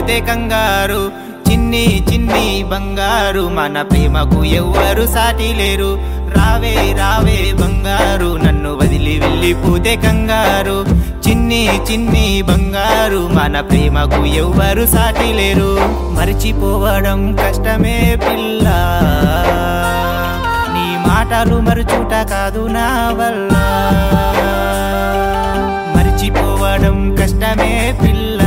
వెళ్ళిపోతే కంగారు చిన్ని చిన్ని బంగారు మన ప్రేమకు ఎవ్వరు సాటి లేరు రావే రావే బంగారు నన్ను వదిలి వెళ్ళిపోతే కంగారు చిన్ని చిన్ని బంగారు మన ప్రేమకు ఎవ్వరు సాటి లేరు మరిచిపోవడం కష్టమే పిల్ల నీ మాటలు మరుచుట కాదు నా వల్ల మరిచిపోవడం కష్టమే పిల్ల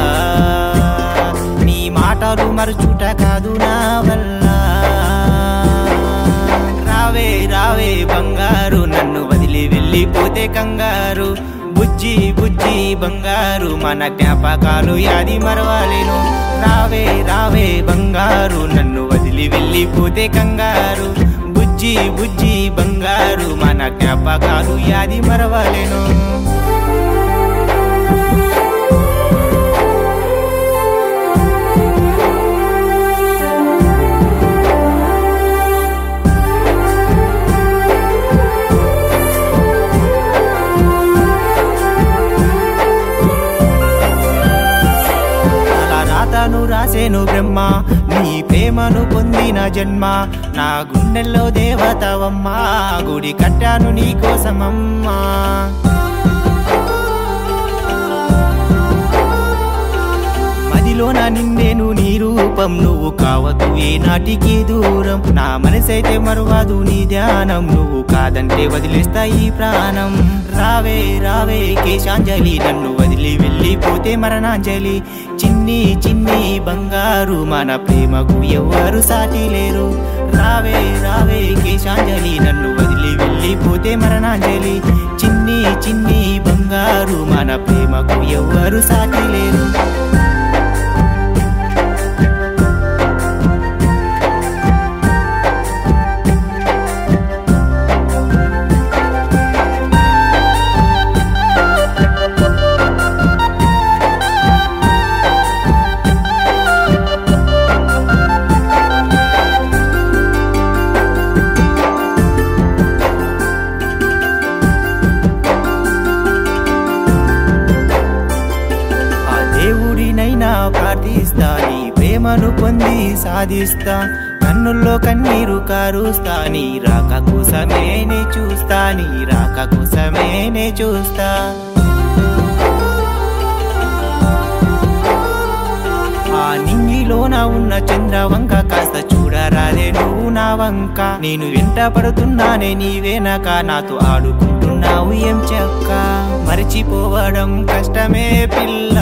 నీ మాటలు మరుచుట కాదు నా వల్ల రావే రావే బంగారు నన్ను వదిలి వెళ్ళిపోతే కంగారు బుజ్జి బుజ్జి బంగారు మన జ్ఞాపకాలు యాది మరవాలేను రావే రావే బంగారు నన్ను వదిలి వెళ్ళిపోతే కంగారు బుజ్జి బుజ్జి బంగారు మన జ్ఞాపకాలు యాది మరవాలేను అలా రాతను రాసేను బ్రహ్మ నీ ప్రేమను పొందిన జన్మ నా గుండెల్లో దేవతవమ్మా గుడి కట్టాను నీ కోసమమ్మా మదిలోన నిండేను నీ రూపం నువ్వు కావద్దు ఏ నాటికి దూరం నా మనసైతే మరవదు నీ ధ్యానం నువ్వు కాదంటే వదిలేస్తా ఈ ప్రాణం రావే రావే కేశాంజలి నన్ను వదిలి వెళ్ళిపోతే మరణాంజలి చిన్ని చిన్ని బంగారు మన ప్రేమకు ఎవ్వరు సాటి లేరు రావే రావే కేశాంజలి నన్ను వదిలి వెళ్ళిపోతే మరణాంజలి చిన్ని చిన్ని బంగారు మన ప్రేమకు ఎవ్వరు సాటి లేరు ఆ దేవుడినైనా ప్రార్థిస్తా నీ ప్రేమను పొంది సాధిస్తా కన్నుల్లో కన్నీరు కారుస్తా నీ రాక కోసమే నే చూస్తా నీ రాక కోసమే నే చూస్తా ఆ నింగిలోన ఉన్న చంద్రవంక కాస్త చూడరాదే నువ్వు నా వంక నేను వెంట పడుతున్నానే నీ వెనక నాతో ఆడుకుంటున్నావు ఏం చెక్క మరిచిపోవడం కష్టమే పిల్ల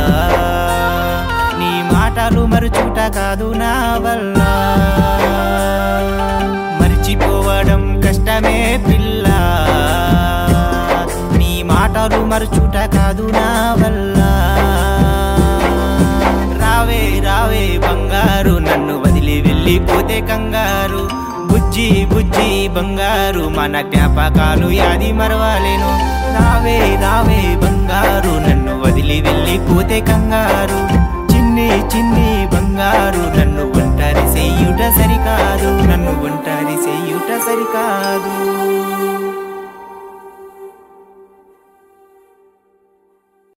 నీ మాటలు మరుచుట కాదు నా వల్ల మరిచిపోవడం కష్టమే పిల్ల నీ మాటలు మరుచుట కాదు నా వల్ల రావే రావే బంగారు నన్ను వదిలి వెళ్ళిపోతే కంగారు బుజ్జి బుజ్జి బంగారు మన జ్ఞాపకాలు యాది మరవాలేను రావే రావే బంగారు నన్ను వదిలి వెళ్ళిపోతే కంగారు చిన్ని చిన్ని బంగారు నన్ను ఒంటరి చెయ్యుట సరికాదు నన్ను ఒంటరి చెయ్యుట సరికాదు